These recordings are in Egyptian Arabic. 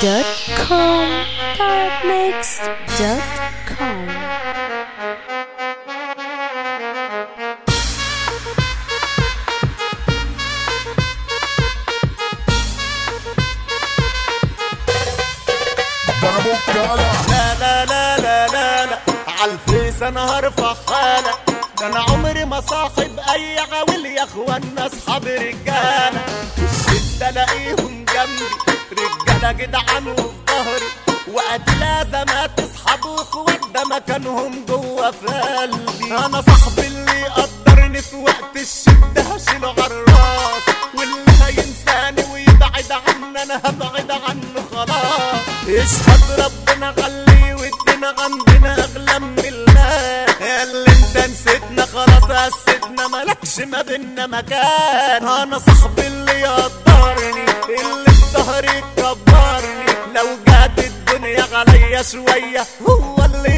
darabmix.com darabmix.com ضربوا الكالة لا لا لا لا لا لا عالفيس انا هرفع حالة ده انا عمري ما صاحب اي عويل يا اخوانا اصحاب رجالة في الشدة الاقيهم جنبي رجالة جدعان وفي ظهري وقت لازمات اصحاب واخوات ده مكانهم جوه في قلبي انا صاحبي اللي يقدرني في وقت الشدة هشيله عالراس واللي هينساني ويبعد عني انا هبعد عنه خلاص اشهد ربنا خليه وادينا عندنا اغلى من الله اللي انت نسيتنا خلاص قستنا مالكش ما بينا مكان انا صاحبي اللي يقدرني اللي في ظهري يكبرني لو جات الدنيا عليا شوية هو اللي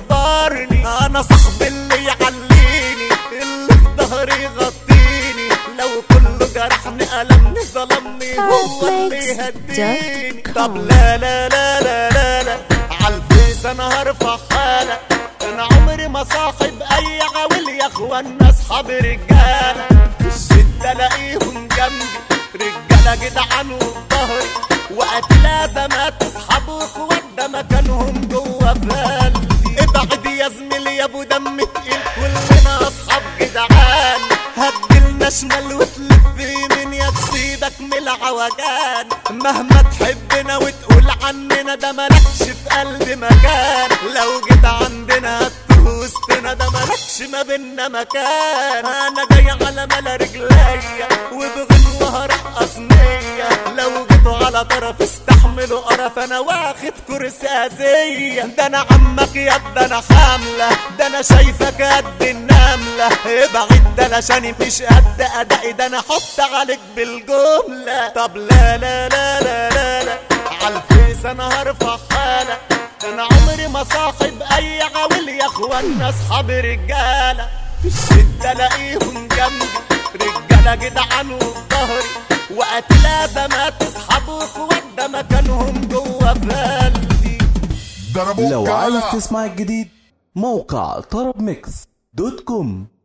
يصبرني انا صاحبي اللي يعليني اللي في ظهري يغطيني لو كله جرحني ألمني ظلمني هو اللي يهديني طب لا لا لا لا لا لا عالفيس انا هرفع حالة انا عمري ما صاحب اي عويل يا اخوانا اصحاب رجالة في الشدة الاقيهم جنبي رجالة جدعان وفي ظهري وقت لازمات اصحاب واخوات ده مكانهم جوه في قلبي ابعد يا زميلي يا ابو دم تقيل كلنا اصحاب جدعان هتجيلنا شمال وتلف يمين يا تسيبك من العوجان مهما تحبنا وتقول عننا ده مالكش في قلبي مكان لو جيت عندنا هتوه وسطنا ده مالكش ما بينا مكان انا جاي على ملا رجليا وبغنوة هرقص نية لو جيتوا على طرف استحملوا قرف انا واخد كرسي اذية ده انا عمك يا ده انا حاملة ده انا شايفك قد النملة ابعد ده علشاني مش قد ادائي ده انا احط عليك بالجملة طب لا لا لا لا لا لا عالفيس انا هرفع حالة انا عمري ما صاحب اي عويل يا اخوانا اصحاب رجالة في الشدة الاقيهم جنبي رجالة جدعان وفي ظهري وقت لازمات اصحاب واخوات ده مكانهم جوه في قلبي ضربوا لو عايز الكالة تسمع الجديد موقع طرب ميكس دوت كوم